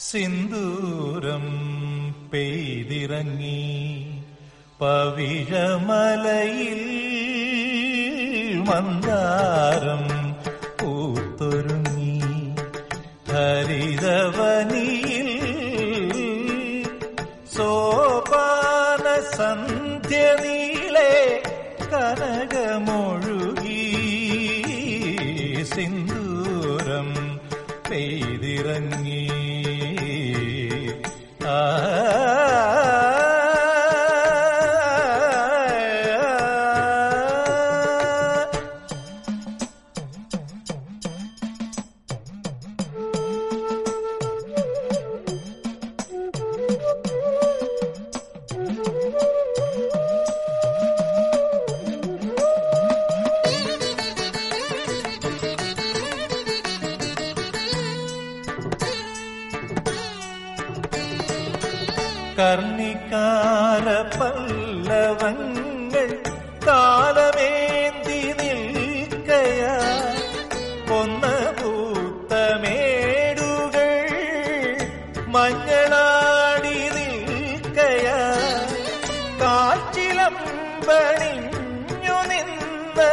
സിന്ദൂരം പെയ്തിറങ്ങി പവിഴമലയിൽ മന്ദാരം പൂത്തൊരുങ്ങി ഹരിതവനിയിൽ സോപാന സന്ധ്യ നീളെ കനകമൊഴുകി സിന്ദൂരം പെയ്തിറങ്ങി ആ കർണിക്കാര പല്ലവങ്ങൾ കാലമേന്തി നിൽക്കയാ കൊന്ന പൂത്തമേടുകൾ മഞ്ഞളാടി നിൽക്കയാ കാറ്റിലമ്പണിഞ്ഞു നിന്ന്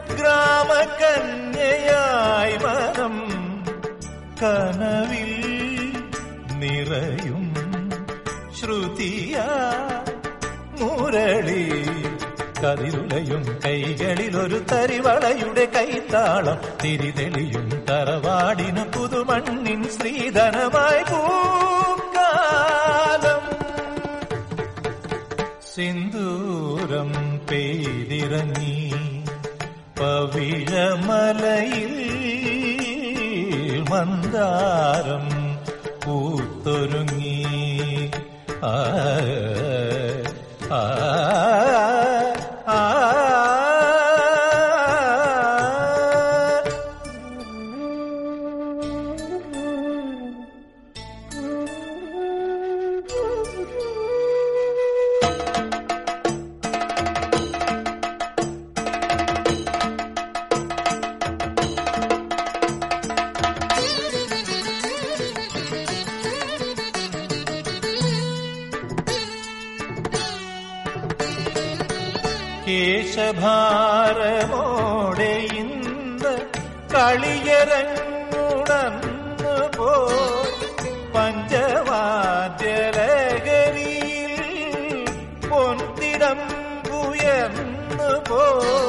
ഗ്രാമകന്യയായി മനം കനവിൽ നിറയും ശ്രുതിയ മുരളി കതിരുലയും കൈകളിൽ ഒരു തരിവളയുടെ കൈത്താളം തിരിതെളിയും തറവാടിന് പുതുമണ്ണിൻ ശ്രീധനമായി പൂക്കാലം സിന്ദൂരം പെയ്തിറങ്ങി പവിഴമലയിൽ മന്ദാരം പൂത്തൊരുങ്ങി ആ ആ ആ കേശഭാരമോടെ ഇന്ന് കളിയരങ്ങുടന്നു പോ പഞ്ചവാദ്യലകരിയിൽ പൊന്തിടം ഉയർന്നു പോ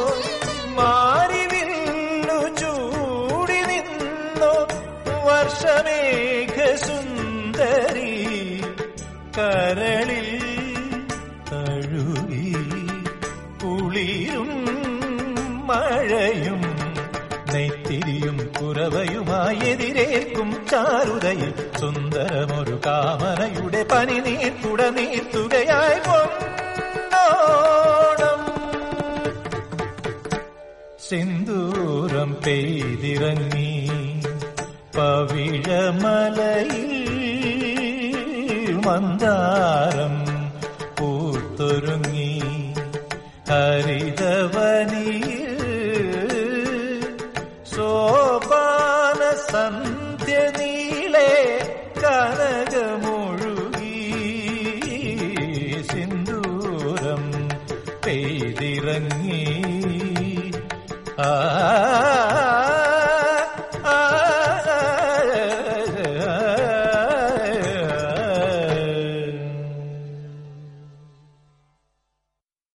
മാറിവില്ലു ചൂടി നിന്നു വർഷമേഘ സുന്ദരി കരളിൽ തഴുകി കുളിരും മഴയും നെയ്ത്തിരിയും കുരവയുമായി എതിരേൽക്കും ചാരുതയിൽ സുന്ദരമൊരു കാമനയുടെ പനി നീർത്തുട നീർത്തുകയായി കൊണ്ടോണം സിന്ദൂരം പെയ്തിറങ്ങി പവിഴമലയിൽ മന്ദാരം പൂത്തൊരുങ്ങി ഹരിതവനിയിൽ സോപാന സന്ധ്യ നീളെ കനകമൊഴുകി സിന്ദൂരം പെയ്തിറങ്ങി ആ